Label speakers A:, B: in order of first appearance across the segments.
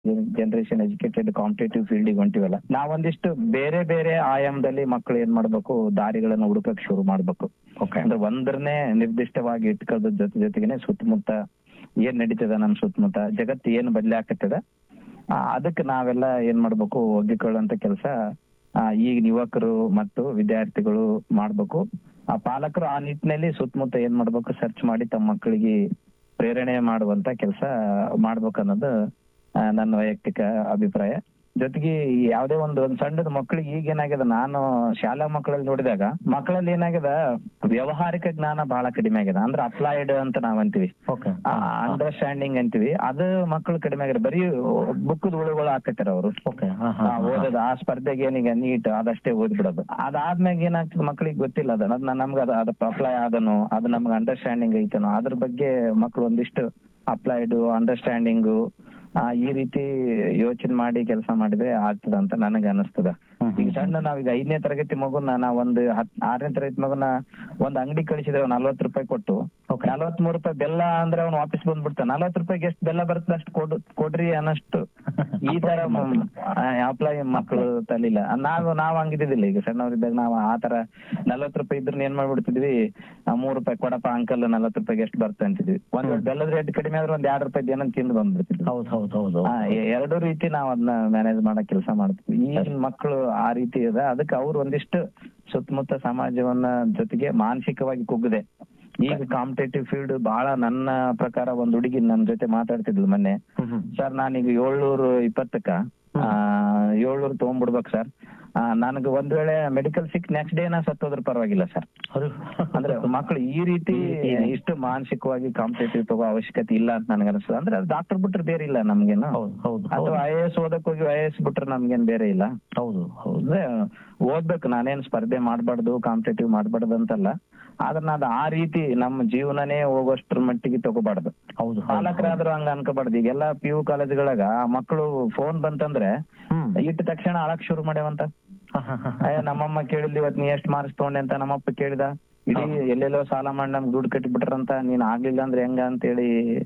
A: Generation educated competitive ಫೀಲ್ಡಿಗೆ ಹೊಂಟಿವಲ್ಲ ನಾವೊಂದಿಷ್ಟು ಬೇರೆ ಬೇರೆ ಆಯಾಮದಲ್ಲಿ ಮಕ್ಕಳು ಏನ್ ಮಾಡ್ಬೇಕು ದಾರಿಗಳನ್ನ ಹುಡುಕಕ್ ಶುರು ಮಾಡ್ಬೇಕು
B: ಓಕೆ
A: ಅಂದ್ರೆ ಒಂದರನ್ನೇ ನಿರ್ದಿಷ್ಟವಾಗಿ ಇಟ್ಕೊಳ್ಳೋದ್ರ ಜೊತೆ ಜೊತೆಗೇನೆ ಸುತ್ತಮುತ್ತ ಏನ್ ನಡೀತದ ನಮ್ ಸುತ್ತಮುತ್ತ ಜಗತ್ತು ಏನ್ ಬದಲಾಕತ್ತದ ಅದಕ್ಕೆ ನಾವೆಲ್ಲ ಏನ್ ಮಾಡ್ಬೇಕು ಒಗ್ಗಿಕೊಳ್ಳುವಂತ ಕೆಲಸ ಈಗ ಯುವಕರು ಮತ್ತು ವಿದ್ಯಾರ್ಥಿಗಳು ಮಾಡ್ಬೇಕು ಆ ಪಾಲಕರು ಆ ನಿಟ್ಟಿನಲ್ಲಿ ಸುತ್ತಮುತ್ತ ಏನ್ ಮಾಡ್ಬೇಕು ಸರ್ಚ್ ಮಾಡಿ ತಮ್ಮ ಮಕ್ಕಳಿಗೆ ಪ್ರೇರಣೆ ಮಾಡುವಂತ ಕೆಲಸ ಮಾಡ್ಬೇಕು ಅನ್ನೋದು ಆ, ನನ್ನ ವೈಯಕ್ತಿಕ ಅಭಿಪ್ರಾಯ ಜೊತೆಗೆ ಈ ಯಾವ್ದೇ ಒಂದು ಒಂದ್ ಸಣ್ಣದ ಮಕ್ಕಳಿಗೆ ಈಗ ಏನಾಗ್ಯದ ನಾನು ಶಾಲಾ ಮಕ್ಕಳಲ್ಲಿ ನೋಡಿದಾಗ ಮಕ್ಕಳಲ್ಲಿ ಏನಾಗ್ಯದ ವ್ಯವಹಾರಿಕ ಜ್ಞಾನ ಬಹಳ ಕಡಿಮೆ ಆಗ್ಯದ ಅಂದ್ರೆ ಅಪ್ಲೈಡ್ ಅಂತ ನಾವ್ ಅಂತೀವಿ
B: ಓಕೆ
A: ಅಂಡರ್ಸ್ಟ್ಯಾಂಡಿಂಗ್ ಅಂತೀವಿ ಅದು ಮಕ್ಕಳು ಕಡಿಮೆ ಆಗ್ಯಾರ ಬರೀ ಬುಕ್ಕದ ಹುಳುಗಳು ಹಾಕತ್ತಾರ ಅವರು
B: ಓಕೆ
A: ಓದೋದು ಆ ಸ್ಪರ್ಧೆಗೆ ಏನೀಗ ನೀಟ್ ಅದಷ್ಟೇ ಓದ್ಬಿಡೋದು ಅದಾದ್ಮ್ಯಾಗ ಏನಾಗ್ತದೆ ಮಕ್ಕಳಿಗೆ ಗೊತ್ತಿಲ್ಲ ಅದ ಅದ್ ನಮ್ಗೆ ಅದು ಅದು ಅಪ್ಲೈ ಆದನು ಅದು ನಮ್ಗೆ ಅಂಡರ್ಸ್ಟ್ಯಾಂಡಿಂಗ್ ಐತನೋ ಅದ್ರ ಬಗ್ಗೆ ಮಕ್ಕಳು ಒಂದಿಷ್ಟು ಅಪ್ಲೈಡ್ ಅಂಡರ್ಸ್ಟ್ಯಾಂಡಿಂಗು ಈ ರೀತಿ ಯೋಚನೆ ಮಾಡಿ ಕೆಲಸ ಮಾಡಿದ್ರೆ ಆಗ್ತದ ಅಂತ ನನಗೆ ಅನಿಸ್ತದ ಈಗ ಸಣ್ಣ ನಾವೀಗ ಐದನೇ ತರಗತಿ ಮಗುನ ನಾವ್ ಒಂದು ಹತ್ ಆರನೇ ತರಗತಿ ಮಗುನ ಒಂದ್ ಅಂಗಡಿ ಕಳಿಸಿದ್ರೆ ನಲ್ವತ್ತು ರೂಪಾಯಿ ಕೊಟ್ಟು
B: Okay.
A: ನಲ್ವತ್ ಮೂರು ರೂಪಾಯಿ ಬೆಲ್ಲ ಅಂದ್ರೆ ಅವ್ನು ವಾಪಸ್ ಬಂದ್ಬಿಡ್ತಾನೆ ನಲ್ವತ್ತು ರೂಪಾಯಿಗೆ ಎಷ್ಟು ಬೆಲ್ಲ ಬರ್ತದೆ ಅಷ್ಟು ಕೊಡು ಕೊಡ್ರಿ ಅನ್ನಷ್ಟು ಈ ತರ ಅಪ್ಲೈ ಮಕ್ಕಳು ತಲಿಲ್ಲ ನಾವು ನಾವ್ ಹಂಗಿದ್ದಿಲ್ಲ ಈಗ ಸಣ್ಣವರಿದ್ದಾಗ ನಾವು ಆ ತರ ನಲ್ವತ್ತು ರೂಪಾಯಿ ಇದ್ರ ಏನ್ ಮಾಡ್ಬಿಡ್ತಿದ್ವಿ ಆ, ಮೂರ್ ರೂಪಾಯಿ ಕೊಡಪ್ಪ ಅಂಕಲ್ ನಲ್ವತ್ತು ರೂಪಾಯಿಗೆ ಎಷ್ಟು ಬರ್ತಾ ಅಂತಿದ್ವಿ ಒಂದ್ ವೇಳೆ ಬೆಲ್ಲದ ರೇಟ್ ಕಡಿಮೆ ಆದ್ರೆ ಒಂದ್ ಎರಡ್ ರೂಪಾಯಿ ಏನಂತ ತಿಂದು ಬಂದ್ಬಿಡ್ತಿದ್ವಿ
B: ಹೌದು ಹೌದು ಹೌದು
A: ಆ, ಎ- ಎರಡು ರೀತಿ ನಾವ್ ಅದನ್ನ ಮ್ಯಾನೇಜ್ ಮಾಡಕ್ ಕೆಲಸ ಮಾಡ್ತೀವಿ ಈಗಿನ ಮಕ್ಕಳು ಆ ರೀತಿ ಇದೆ ಅದಕ್ಕೆ ಅವ್ರು ಒಂದಿಷ್ಟು ಸುತ್ತಮುತ್ತ ಸಮಾಜವನ್ನ ಜೊತೆಗೆ ಮಾನಸಿಕವಾಗಿ ಕುಗ್ಗಿದೆ ಈಗ ಕಾಂಪಿಟೇಟಿವ್ ಫೀಲ್ಡ್ ಬಹಳ ನನ್ನ ಪ್ರಕಾರ ಒಂದ್ ಹುಡುಗಿ ನನ್ ಜೊತೆ ಮಾತಾಡ್ತಿದ್ಲು ಮೊನ್ನೆ
B: ಹ್ಮ್ ಹ್ಮ್.
A: ಸರ್ ನಾನೀಗ ಏಳ್ನೂರು ಇಪ್ಪತ್ತಕ್ಕ ಆ, ಏಳ್ನೂರು ತಗೊಂಡ್ಬಿಡ್ಬೇಕು ಸರ್ ನನಗೆ ಒಂದ್ ವೇಳೆ ಮೆಡಿಕಲ್ ಸಿಕ್ ನೆಕ್ಸ್ಟ್ ಡೇ ನಾ ಸತ್ತೋದ್ರ ಪರವಾಗಿಲ್ಲ ಸರ್
B: ಅದು
A: ಅಂದ್ರೆ ಮಕ್ಕಳು ಈ ರೀತಿ ಇಷ್ಟು ಮಾನಸಿಕವಾಗಿ ಕಾಂಪಿಟೇಟಿವ್ ತಗೋ ಅವಶ್ಯಕತೆ ಇಲ್ಲ ಅಂತ ನನಗೆ ಅನಿಸ್ತದೆ ಅಂದ್ರೆ ಡಾಕ್ಟರ್ ಬಿಟ್ರೆ ಬೇರೆ ಇಲ್ಲ ನಮ್ಗೇನು
B: ಹೌದು ಹೌದು ಹೌದು
A: ಅಥವಾ ಐ ಎ ಎಸ್ ಓದಕ್ ಹೋಗಿ ಐ ಎ ಎಸ್ ಬಿಟ್ರೆ ನಮ್ಗೇನ್ ಬೇರೆ ಇಲ್ಲ
B: ಹೌದು ಹೌದು
A: ಅಂದ್ರೆ ಓದ್ಬೇಕು ನಾನೇನ್ ಸ್ಪರ್ಧೆ ಮಾಡ್ಬಾರ್ದು ಕಾಂಪಿಟೇಟಿವ್ ಮಾಡ್ಬಾರ್ದು ಅಂತಲ್ಲ ಆದ್ರೆ ನಾದ್ ಆ ರೀತಿ ನಮ್ಮ ಜೀವನನೇ ಹೋಗೋಷ್ಟ್ರ ಮಟ್ಟಿಗೆ ತಗೋಬಾರ್ದು
B: ಹೌದು ಹೌದು
A: ಪಾಲಕರಾದ್ರೂ ಹಂಗ ಅನ್ಕೋಬಾರ್ದು ಈಗೆಲ್ಲ ಪಿ ಯು ಕಾಲೇಜ್ಗಳಾಗ ಆ ಮಕ್ಕಳು ಫೋನ್ ಬಂತಂದ್ರೆ
B: ಹ್ಮ್
A: ಇಟ್ಟ ತಕ್ಷಣ ಅಳಕ್ ಶುರು ಮಾಡ್ಯಾವಂತ
B: ಹ, ಹ, ಹ.
A: ಅಯ್ಯ ನಮ್ಮಮ್ಮ ಕೇಳಿದ್ಲಿ ಇವತ್ ನೀ ಎಷ್ಟ್ ಮಾರ್ಕ್ಸ್ ತಗೊಂಡೆ ಅಂತ ನಮ್ಮಪ್ಪ ಕೇಳಿದ ಇಡೀ ಎಲ್ಲೆಲ್ಲೋ ಸಾಲ ಮಾಡಿ ನಮ್ಗೆ ದುಡ್ಡು ಕಟ್ಟಿಬಿಟ್ರಂತ ನೀನ್ ಆಗ್ಲಿಲ್ಲ ಅಂದ್ರೆ ಹೆಂಗ ಅಂತೇಳಿ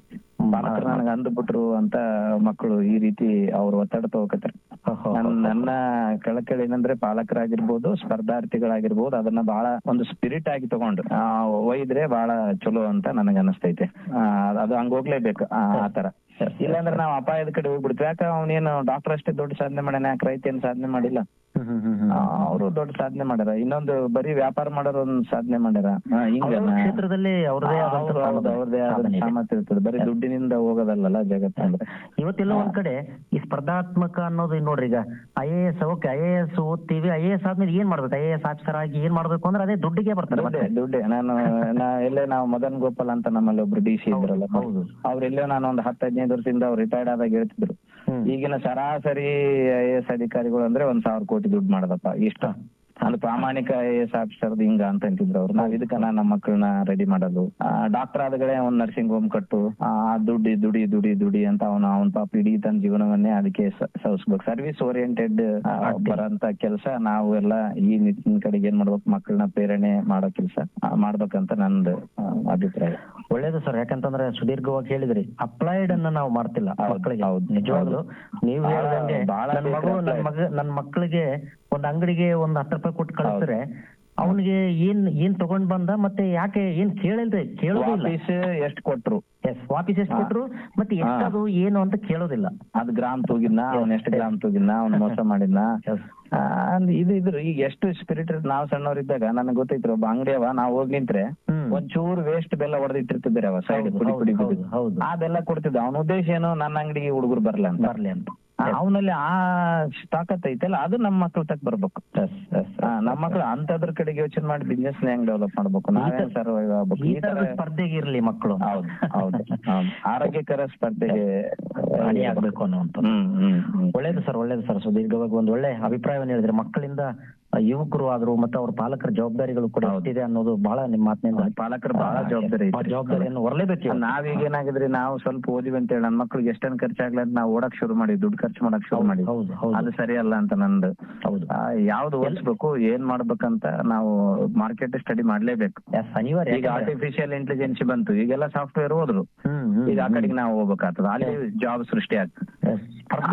A: ಪಾಲಕರು ನನಗ ಅಂದ್ಬಿಟ್ರು ಅಂತ ಮಕ್ಕಳು ಈ ರೀತಿ ಅವ್ರು ಒತ್ತಡ ತಗೋಕತ್ತಾರೆ
B: ಹ, ಹ, ಹ.
A: ನನ್ ನನ್ನ ಕಳಕಳಿ ಏನಂದ್ರೆ ಪಾಲಕರಾಗಿರ್ಬೋದು ಸ್ಪರ್ಧಾರ್ಥಿಗಳಾಗಿರ್ಬೋದು ಅದನ್ನ ಬಹಳ ಒಂದು ಸ್ಪಿರಿಟ್ ಆಗಿ ತಗೊಂಡು ಆ, ಒಯ್ದ್ರೆ ಬಹಳ ಚಲೋ ಅಂತ ನನಗ ಅನಸ್ತೈತೆ ಆ, ಅದು ಹಂಗ ಹೋಗ್ಲೇಬೇಕು ಆ ಆ ತರ ಇಲ್ಲಾಂದ್ರೆ ನಾವು ಅಪಾಯದ ಕಡೆ ಹೋಗ್ಬಿಡ್ತೀವಿ ಯಾಕ ಅವನೇನು ಡಾಕ್ಟರ್ ಅಷ್ಟೇ ದೊಡ್ಡ ಸಾಧನೆ ಮಾಡ್ಯಾನ ಯಾಕೆ ರೈತ ಏನ್ ಸಾಧನೆ ಮಾಡಿಲ್ಲ
B: ಹ್ಮ್ ಹ್ಮ್ ಹ್ಮ್ ಹ್ಮ್.
A: ಅವರು ದೊಡ್ಡ ಸಾಧನೆ ಮಾಡ್ಯಾರ ಇನ್ನೊಂದು ಬರೀ ವ್ಯಾಪಾರ ಮಾಡೋರು ಒಂದ್ ಸಾಧನೆ ಮಾಡ್ಯಾರ ಆ, ಹಿಂಗ
B: ಅವ್ರವ್ರ ಕ್ಷೇತ್ರದಲ್ಲಿ ಅವ್ರದೇ ಆದಂತ
A: ಹೌದು, ಹೌದು, ಅವ್ರದೇ ಆದ
B: ಸಾಧನೆ ಇದೆ.
A: ಸಾಮರ್ಥ್ಯ ಇರ್ತದೆ ಬರೀ ದುಡ್ಡಿನಿಂದ ಹೋಗೋದಲ್ಲಲ್ಲ ಜಗತ್ತು ಅಂದ್ರೆ
B: ಇವತ್ತೆಲ್ಲ ಒಂದ್ ಕಡೆ ಈ ಸ್ಪರ್ಧಾತ್ಮಕ ಅನ್ನೋದು ಈಗ ನೋಡ್ರಿ ಈಗ I A S okay I A S ಓದ್ತೀವಿ ಐ ಎ ಎಸ್ ಆದ್ಮೇಲೆ ಏನ್ ಮಾಡ್ಬೇಕು ಐ ಎ ಎಸ್ ಆಫೀಸರ್ ಆಗಿ ಏನ್ ಮಾಡ್ಬೇಕು ಅಂದ್ರೆ ಅದೇ ದುಡ್ಡಿಗೆ ಬರ್ತಾರೆ
A: ದುಡ್ಡೆ
B: ಮತ್ತೆ.
A: ದುಡ್ಡೆ ನಾನು ನಾ ಎಲ್ಲೇ ನಾವು ಮದನ್ ಗೋಪಾಲ್ ಅಂತ ನಮ್ಮಲ್ಲಿ ಒಬ್ರು ಡಿ ಸಿ ಇದ್ರಲ್ಲ
B: ಹೌದು.
A: ಅವ್ರೆಲ್ಲೋ ನಾನು ಒಂದು ಹತ್ತು ಹದಿನೈದು ವರ್ಷದಿಂದ ಅವ್ರು ರಿಟೈರ್ಡ್ ಆದಾಗ ಹೇಳ್ತಿದ್ರು
B: ಹ್ಮ್.
A: ಈಗಿನ ಸರಾಸರಿ ಐ ಎಸ್ ಅಧಿಕಾರಿಗಳು ಅಂದ್ರೆ ಒಂದ್ ಸಾವಿರ ಕೋಟಿ ದುಡ್ಡು ಮಾಡದಪ್ಪ ಇಷ್ಟ ಅಂದ್ರೆ ಪ್ರಾಮಾಣಿಕ ಐ ಎಸ್ ಆಫೀಸರ್ ಹಿಂಗ ಅಂತ ಅಂತಿದ್ರು ಅವ್ರು ನಾವ್ ಇದಕ್ಕ ನಮ್ಮ ಮಕ್ಕಳನ್ನ ರೆಡಿ ಮಾಡೋದು ಡಾಕ್ಟರ್ ಆದಗಳೇ ಒಂದ್ ನರ್ಸಿಂಗ್ ಹೋಮ್ ಕಟ್ಟು ಆ ದುಡ್ಡಿ ದುಡಿ ದುಡಿ ದುಡಿ ಅಂತ ಅವನ ಅವನ್ ಪಾಪ ಇಡೀ ತನ್ನ ಜೀವನವನ್ನೇ ಅದಕ್ಕೆ ಸ- ಸವಿಸ್ಬೇಕು ಸರ್ವಿಸ್ ಓರಿಯೆಂಟೆಡ್ ಬರಂತ ಕೆಲಸ ನಾವು ಎಲ್ಲ ಈ ನಿಟ್ಟಿನ ಕಡೆಗೆ ಏನ್ ಮಾಡ್ಬೇಕು ಮಕ್ಕಳನ್ನ ಪ್ರೇರಣೆ ಮಾಡೋ ಕೆಲಸ ಮಾಡ್ಬೇಕಂತ ನಂದು ಆ, ಅಭಿಪ್ರಾಯ
B: ಒಳ್ಳೇದು ಸರ್ ಯಾಕಂತಂದ್ರೆ ಸುದೀರ್ಘವಾಗಿ ಹೇಳಿದ್ರಿ ಅಪ್ಲೈಡ್ ಅನ್ನ ನಾವು ಮಾಡ್ತಿಲ್ಲ
A: ಹೌದು,
B: ಮಕ್ಕಳಿಗೆ
A: ಹೌದು,
B: ನಿಜವಾಗ್ಲು ನೀವು
A: ಬಹಳ-
B: ಹೇಳ್ದಂಗೆ
A: ಬಹಳ
B: ನನ್ ಮಗು
A: ಬೇಕು
B: ನನ್
A: applied.
B: ಮಗ ನನ್ ಮಕ್ಕಳಿಗೆ ಒಂದ್ ಅಂಗಡಿಗೆ ಒಂದ್ ಹತ್ತು ರೂಪಾಯಿ ಕೊಟ್ಟು ಕಳಿಸಿದ್ರೆ ಅವನಿಗೆ ಏನ್ ಏನ್ ತಗೊಂಡ್ ಬಂದ ಮತ್ತೆ ಯಾಕೆ ಏನ್ ಕೇಳಿಲ್ರಿ ಕೇಳೋದಿಲ್ಲ
A: ವಾಪೀಸ್ ಎಷ್ಟ್ ಕೊಟ್ರು
B: ಎಸ್ ವಾಪಸ್ ಎಷ್ಟು
A: ಹಾ.
B: ಕೊಟ್ರು ಮತ್ತೆ ಎಷ್ಟದು ಏನು ಅಂತ ಕೇಳೋದಿಲ್ಲ
A: ಅದ್ ಗ್ರಾಮ್ ತೂಗಿದ್ನ ಅವ್ನ್ ಎಷ್ಟು ಗ್ರಾಮ್ ತೂಗಿದ್ನ ಅವ್ನ್ ಮೋಸ ಮಾಡಿದ್ನ ಆ, ಅಂದ್ ಇದು ಇದ್ರು ಈಗ ಎಷ್ಟು ಸ್ಪಿರಿಟ್ ನಾವ್ ಸಣ್ಣವರಿದ್ದಾಗ ನನಗೆ ಗೊತ್ತೈತ್ರಿ ಒಬ್ಬ ಅಂಗಡಿಯವ ನಾವ್ ಹೋಗ್ ನಿಂತ್ರೆ
B: ಹ್ಮ್.
A: ಒಂಚೂರು ವೇಸ್ಟ್ ಬೆಲ್ಲ ಹೊಡೆದಿಟ್ಟಿರ್ತಿದ್ದಾರೆ ಅವ ಸೈಡ್
B: ಹೌದು,
A: ಪುಡಿ
B: ಹೌದು,
A: ಪುಡಿ
B: ಹೌದು,
A: ಪುಡಿ
B: ಹೌದು.
A: ಆ ಬೆಲ್ಲ ಕೊಡ್ತಿದ್ದ ಅವನ ಉದ್ದೇಶ ಏನು ನನ್ನ ಅಂಗಡಿಗೆ ಹುಡುಗರು ಬರ್ಲ ಅಂತ
B: ಬರ್ಲಿ ಅಂತ
A: ಅವನಲ್ಲಿ ಆ ತಾಕತ್ ಐತಲ್ಲ ಅದು ನಮ್ಮ ಮಕ್ಳ ತಕ್ಕ ಬರ್ಬೇಕು ಆ, ನಮ್ಮ ಮಕ್ಳು ಅಂತದ್ರ ಕಡೆಗೆ ಯೋಚನೆ ಮಾಡಿ ಬಿಸ್ನೆಸ್ ಹೆಂಗ್ ಡೆವಲಪ್ ಮಾಡ್ಬೇಕು ನಾವೇ ಸರ್ವೈವ್ ಆಗ್ಬೇಕು
B: ಈ
A: ಈ ತರ
B: ತರದ ಸ್ಪರ್ಧೆಗೆ ಇರ್ಲಿ ಮಕ್ಕಳು
A: ಹೌದು ಹೌದು ಹೌದು. ಆರೋಗ್ಯಕರ ಸ್ಪರ್ಧೆಗೆ
B: ಅಣಿಯಾಗ್ಬೇಕು ಅನ್ನುವಂಥ
A: ಹ್ಮ್ ಹ್ಮ್ ಹ್ಮ್
B: ಒಳ್ಳೇದು ಸರ್ ಒಳ್ಳೇದು ಸರ್ ಸುದೀರ್ಘವಾಗಿ ಒಂದು ಒಳ್ಳೆ ಅಭಿಪ್ರಾಯವನ್ನು ಹೇಳಿದ್ರೆ ಮಕ್ಕಳಿಂದ ಆ, ಯುವಕರು ಆದ್ರು ಮತ್ತೆ ಅವ್ರ ಪಾಲಕರ ಜವಾಬ್ದಾರಿಗಳು ಕೂಡ ಎಷ್ಟಿದೆ ಅನ್ನೋದು ಬಹಳ ನಿಮ್ಮ ಮಾತಿನಿಂದ
A: ಪಾಲಕರು ಬಹಳ ಜವಾಬ್ದಾರಿ
B: ಆ
A: ಐತ್ರಿ.
B: ಜವಾಬ್ದಾರಿಯನ್ನು ಹೊರಲೇಬೇಕು ಇವ್ರು.
A: ನಾವೀಗ ಏನಾಗಿದ್ರಿ ನಾವು ಸ್ವಲ್ಪ ಓದಿವಿ ಅಂತ ಹೇಳಿ ನನ್ ಮಕ್ಳಿಗೆ ಎಷ್ಟನ್ ಖರ್ಚಾಗ್ಲಿ ಅಂತ ನಾವು ಓಡಕ್ ಶುರು ಮಾಡಿ ದುಡ್ಡು ಖರ್ಚು ಮಾಡಕ್ ಶುರು ಮಾಡಿ
B: ಹೌದು ಹೌದು
A: ಅದು ಸರಿ ಅಲ್ಲ ಅಂತ ನಂದು
B: ಹೌದು
A: ಆ, ಯಾವ್ದು ಓದಿಸ್ಬೇಕು ಏನ್ ಮಾಡ್ಬೇಕಂತ ನಾವು ಮಾರ್ಕೆಟ್ ಸ್ಟಡಿ ಮಾಡ್ಲೇಬೇಕು
B: ಎಸ್ ಅನಿವಾರ್ಯ
A: ಈಗ ಆರ್ಟಿಫಿಷಿಯಲ್ ಇಂಟೆಲಿಜೆನ್ಸ್ ಬಂತು ಈಗೆಲ್ಲ ಸಾಫ್ಟ್ವೇರ್ ಹೋದ್ರು
B: ಹ್ಮ್ ಹ್ಮ್
A: ಈಗ ಆ ಕಡೆಗೆ ನಾವು ಹೋಗ್ಬೇಕಾಗ್ತದ ಅಲ್ಲಿ ಜಾಬ್ ಸೃಷ್ಟಿ ಆಗ್ತದೆ
B: Yes. ಸ್ಪರ್ಧೆ